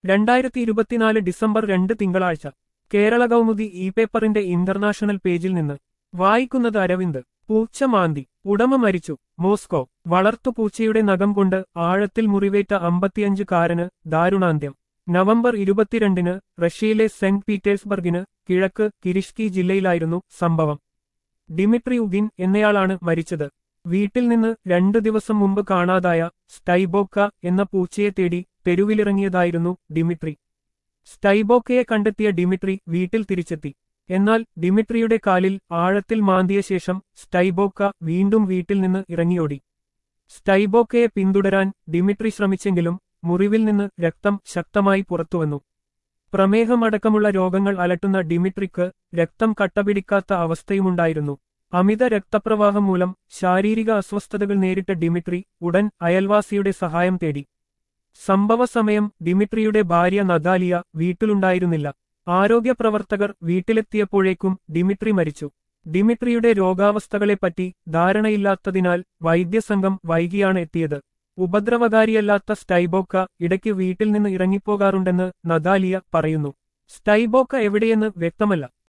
രണ്ടായിരത്തി ഇരുപത്തിനാല് ഡിസംബർ രണ്ട് തിങ്കളാഴ്ച കേരള കൗമുദി ഇ പേപ്പറിന്റെ ഇന്റർനാഷണൽ പേജിൽ നിന്ന് വായിക്കുന്നത് അരവിന്ദ് പൂച്ച മാന്തി ഉടമ മരിച്ചു മോസ്കോ വളർത്തുപൂച്ചയുടെ നഖം കൊണ്ട് ആഴത്തിൽ മുറിവേറ്റ അമ്പത്തിയഞ്ചുകാരന് ദാരുണാന്ത്യം നവംബർ ഇരുപത്തിരണ്ടിന് റഷ്യയിലെ സെന്റ് പീറ്റേഴ്സ്ബർഗിന് കിഴക്ക് കിരിഷ്കി ജില്ലയിലായിരുന്നു സംഭവം ഡിമിട്രി ഉഗിൻ എന്നയാളാണ് മരിച്ചത് വീട്ടിൽ നിന്ന് രണ്ടു ദിവസം മുമ്പ് കാണാതായ സ്റ്റൈബോക്ക എന്ന പൂച്ചയെ തേടി തെരുവിലിറങ്ങിയതായിരുന്നു ഡിമിട്രി സ്റ്റൈബോക്കയെ കണ്ടെത്തിയ ഡിമിട്രി വീട്ടിൽ തിരിച്ചെത്തി എന്നാൽ ഡിമിട്രിയുടെ കാലിൽ ആഴത്തിൽ മാന്തിയ ശേഷം സ്റ്റൈബോക്ക വീണ്ടും വീട്ടിൽ നിന്ന് ഇറങ്ങിയോടി സ്റ്റൈബോക്കയെ പിന്തുടരാൻ ഡിമിട്രി ശ്രമിച്ചെങ്കിലും മുറിവിൽ നിന്ന് രക്തം ശക്തമായി പുറത്തുവന്നു പ്രമേഹമടക്കമുള്ള രോഗങ്ങൾ അലട്ടുന്ന ഡിമിട്രിക്ക് രക്തം കട്ടപിടിക്കാത്ത അവസ്ഥയുമുണ്ടായിരുന്നു അമിത രക്തപ്രവാഹം മൂലം ശാരീരിക അസ്വസ്ഥതകൾ നേരിട്ട ഡിമിട്രി ഉടൻ അയൽവാസിയുടെ സഹായം തേടി സംഭവ സമയം ഡിമിട്രിയുടെ ഭാര്യ നദാലിയ വീട്ടിലുണ്ടായിരുന്നില്ല ആരോഗ്യ പ്രവർത്തകർ വീട്ടിലെത്തിയപ്പോഴേക്കും ഡിമിട്രി മരിച്ചു ഡിമിട്രിയുടെ രോഗാവസ്ഥകളെപ്പറ്റി ധാരണയില്ലാത്തതിനാൽ വൈദ്യസംഘം വൈകിയാണ് എത്തിയത് ഉപദ്രവകാരിയല്ലാത്ത സ്റ്റൈബോക്ക ഇടയ്ക്ക് വീട്ടിൽ നിന്ന് ഇറങ്ങിപ്പോകാറുണ്ടെന്ന് നദാലിയ പറയുന്നു സ്റ്റൈബോക്ക എവിടെയെന്ന് വ്യക്തമല്ല